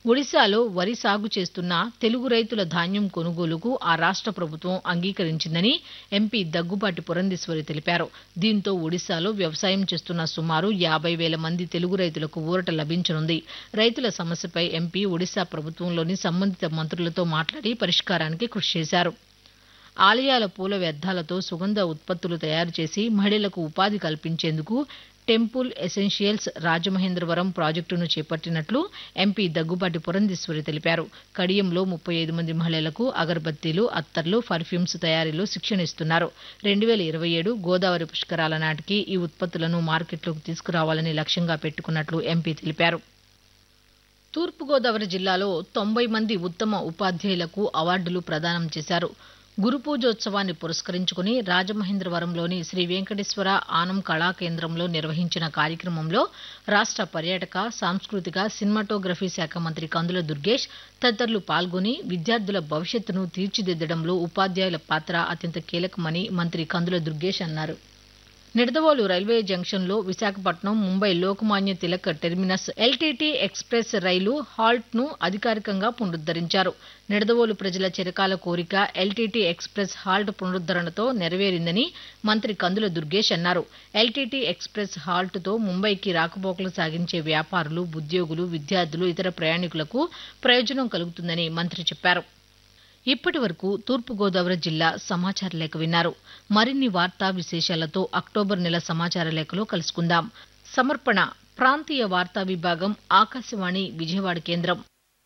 ఒడిశాలో వరి సాగు చేస్తున్న తెలుగు రైతుల ధాన్యం కొనుగోలుకు ఆ రాష్ట్ర ప్రభుత్వం అంగీకరించిందని ఎంపీ దగ్గుబాటి పురంధేశ్వరి తెలిపారు దీంతో ఒడిశాలో వ్యవసాయం చేస్తున్న సుమారు యాభై వేల మంది తెలుగు రైతులకు ఊరట లభించనుంది రైతుల సమస్యపై ఎంపీ ఒడిశా ప్రభుత్వంలోని సంబంధిత మంత్రులతో మాట్లాడి పరిష్కారానికి కృషి చేశారు ఆలయాల పూల వ్యర్థాలతో సుగంధ ఉత్పత్తులు తయారు చేసి మహిళలకు ఉపాధి కల్పించేందుకు టెంపుల్ ఎసెన్షియల్స్ రాజమహేంద్రవరం ప్రాజెక్టును చేపట్టినట్లు ఎంపీ దగ్గుబాటి పురంధేశ్వరి తెలిపారు కడియంలో ముప్పై ఐదు మంది మహిళలకు అగరబత్తీలు అత్తర్లు పర్ఫ్యూమ్స్ తయారీలో శిక్షణ ఇస్తున్నారు రెండు వేల ఇరవై ఏడు గోదావరి పుష్కరాల నాటికి ఈ ఉత్పత్తులను మార్కెట్లోకి తీసుకురావాలని లక్ష్యంగా పెట్టుకున్నట్లు ఎంపీ తెలిపారు తూర్పుగోదావరి జిల్లాలో తొంభై మంది ఉత్తమ ఉపాధ్యాయులకు అవార్డులు ప్రదానం చేశారు గురు పూజోత్సవాన్ని పురస్కరించుకుని రాజమహేంద్రవరంలోని శ్రీ వెంకటేశ్వర ఆనం కళా కేంద్రంలో నిర్వహించిన కార్యక్రమంలో రాష్ట్ర పర్యాటక సాంస్కృతిక సినిమాటోగ్రఫీ శాఖ మంత్రి కందుల దుర్గేష్ తదితరులు పాల్గొని విద్యార్థుల భవిష్యత్తును తీర్చిదిద్దడంలో ఉపాధ్యాయుల పాత్ర అత్యంత కీలకమని మంత్రి కందుల దుర్గేష్ అన్నారు నిడదవోలు రైల్వే జంక్షన్లో Visakhapatnam Mumbai Lokmanya Tilak terminus LTT express rail halt ను అధికారికంగా పునరుద్దరించారు నిడదవోలు ప్రజల చిరకాల కోరిక ఎల్టీటీ ఎక్స్ప్రెస్ హాల్ట్ పునరుద్దరణతో నెరవేరిందని మంత్రి కందుల దుర్గేష్ అన్నారు ఎల్టీటీ ఎక్స్ప్రెస్ హాల్ట్ తో ముంబైకి రాకపోకలు సాగించే వ్యాపారులు ఉద్యోగులు విద్యార్థులు ఇతర ప్రయాణికులకు ప్రయోజనం కలుగుతుందని మంత్రి చెప్పారు ఇప్పటి వరకు తూర్పుగోదావరి జిల్లా సమాచార లేఖ విన్నారు మరిన్ని వార్తా విశేషాలతో అక్టోబర్ నెల సమాచార లేఖలో కలుసుకుందాం సమర్పణ ప్రాంతీయ వార్తా విభాగం ఆకాశవాణి విజయవాడ కేంద్రం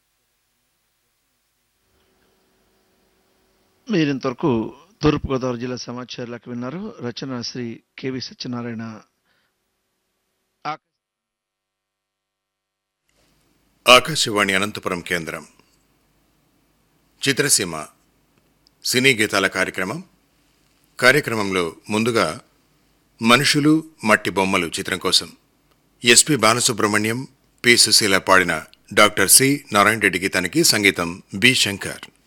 మీరింతవరకు తూర్పుగోదావరి జిల్లా సమాచారాలకు విన్నారు రచన శ్రీ కెవి సత్యనారాయణ ఆకాశవాణి అనంతపురం కేంద్రం చిత్రసీమ సినీ గీతాల కార్యక్రమం కార్యక్రమంలో ముందుగా మనుషులు మట్టి బొమ్మలు చిత్రం కోసం ఎస్పి బాలసుబ్రహ్మణ్యం పి సుశీల పాడిన డాక్టర్ సి నారాయణ రెడ్డి గీతానికి సంగీతం బి శంకర్